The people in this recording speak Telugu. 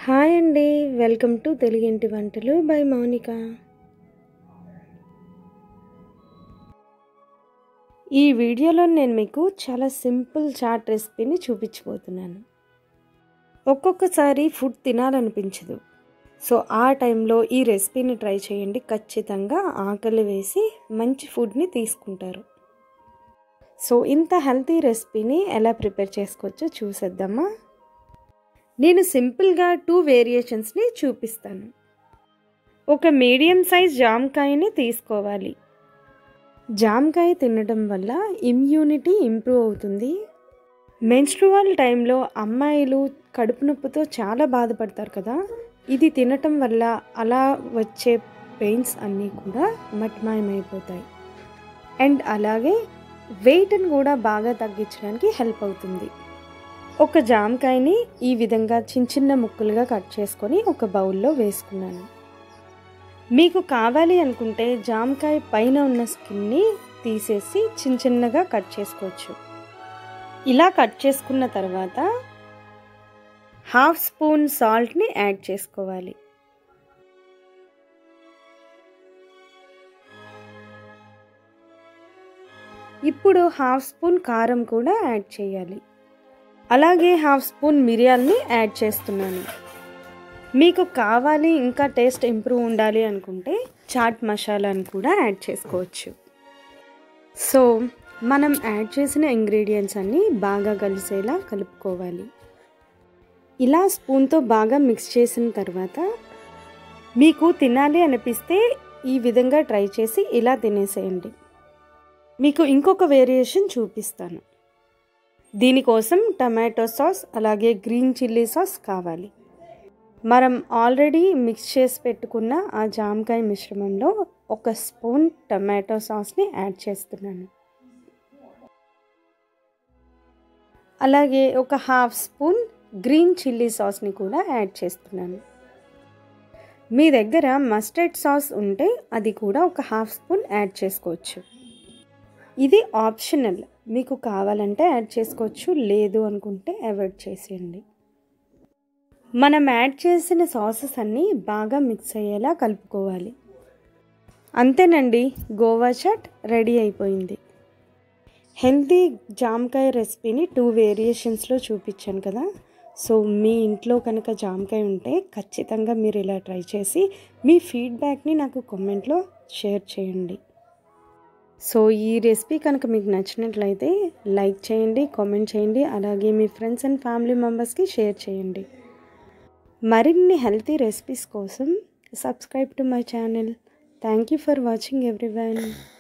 హాయ్ అండి వెల్కమ్ టు తెలుగింటి వంటలు బై మౌనిక ఈ వీడియోలో నేను మీకు చాలా సింపుల్ చాట్ రెసిపీని చూపించబోతున్నాను ఒక్కొక్కసారి ఫుడ్ తినాలనిపించదు సో ఆ టైంలో ఈ రెసిపీని ట్రై చేయండి ఖచ్చితంగా ఆకలి వేసి మంచి ఫుడ్ని తీసుకుంటారు సో ఇంత హెల్తీ రెసిపీని ఎలా ప్రిపేర్ చేసుకోవచ్చో చూసేద్దామా నేను సింపుల్గా టూ వేరియేషన్స్ని చూపిస్తాను ఒక మీడియం సైజ్ జామకాయని తీసుకోవాలి జామకాయ తినడం వల్ల ఇమ్యూనిటీ ఇంప్రూవ్ అవుతుంది మెన్స్ట్రువల్ టైంలో అమ్మాయిలు కడుపు నొప్పితో చాలా బాధపడతారు కదా ఇది తినటం వల్ల అలా వచ్చే పెయిన్స్ అన్నీ కూడా మట్మాయమైపోతాయి అండ్ అలాగే వెయిట్ని కూడా బాగా తగ్గించడానికి హెల్ప్ అవుతుంది ఒక జామకాయని ఈ విధంగా చిన్న చిన్న ముక్కలుగా కట్ చేసుకొని ఒక బౌల్లో వేసుకున్నాను మీకు కావాలి అనుకుంటే జామకాయ పైన ఉన్న స్కిన్ని తీసేసి చిన్న చిన్నగా కట్ చేసుకోవచ్చు ఇలా కట్ చేసుకున్న తర్వాత హాఫ్ స్పూన్ సాల్ట్ని యాడ్ చేసుకోవాలి ఇప్పుడు హాఫ్ స్పూన్ కారం కూడా యాడ్ చేయాలి అలాగే హాఫ్ స్పూన్ మిరియాల్ని యాడ్ చేస్తున్నాను మీకు కావాలి ఇంకా టేస్ట్ ఇంప్రూవ్ ఉండాలి అనుకుంటే చాట్ మసాలాని కూడా యాడ్ చేసుకోవచ్చు సో మనం యాడ్ చేసిన ఇంగ్రీడియంట్స్ అన్నీ బాగా కలిసేలా కలుపుకోవాలి ఇలా స్పూన్తో బాగా మిక్స్ చేసిన తర్వాత మీకు తినాలి అనిపిస్తే ఈ విధంగా ట్రై చేసి ఇలా తినేసేయండి మీకు ఇంకొక వేరియేషన్ చూపిస్తాను దీనికోసం టమాటో సాస్ అలాగే గ్రీన్ చిల్లీ సాస్ కావాలి మనం ఆల్రెడీ మిక్స్ చేసి పెట్టుకున్న ఆ జామకాయ మిశ్రమంలో ఒక స్పూన్ టమాటో సాస్ని యాడ్ చేస్తున్నాను అలాగే ఒక హాఫ్ స్పూన్ గ్రీన్ చిల్లీ సాస్ని కూడా యాడ్ చేస్తున్నాను మీ దగ్గర మస్టర్డ్ సాస్ ఉంటే అది కూడా ఒక హాఫ్ స్పూన్ యాడ్ చేసుకోవచ్చు ఇది ఆప్షనల్ మీకు కావాలంటే యాడ్ చేసుకోవచ్చు లేదు అనుకుంటే అవాయిడ్ చేసేయండి మనం యాడ్ చేసిన సాసెస్ అన్నీ బాగా మిక్స్ అయ్యేలా కలుపుకోవాలి అంతేనండి గోవా చాట్ రెడీ అయిపోయింది హెల్తీ జామకాయ రెసిపీని టూ వేరియేషన్స్లో చూపించాను కదా సో మీ ఇంట్లో కనుక జామకాయ ఉంటే ఖచ్చితంగా మీరు ఇలా ట్రై చేసి మీ ఫీడ్బ్యాక్ని నాకు కామెంట్లో షేర్ చేయండి సో ఈ రెసిపీ కనుక మీకు నచ్చినట్లయితే లైక్ చేయండి కామెంట్ చేయండి అలాగే మీ ఫ్రెండ్స్ అండ్ ఫ్యామిలీ మెంబర్స్కి షేర్ చేయండి మరిన్ని హెల్తీ రెసిపీస్ కోసం subscribe to my channel thank you for watching everyone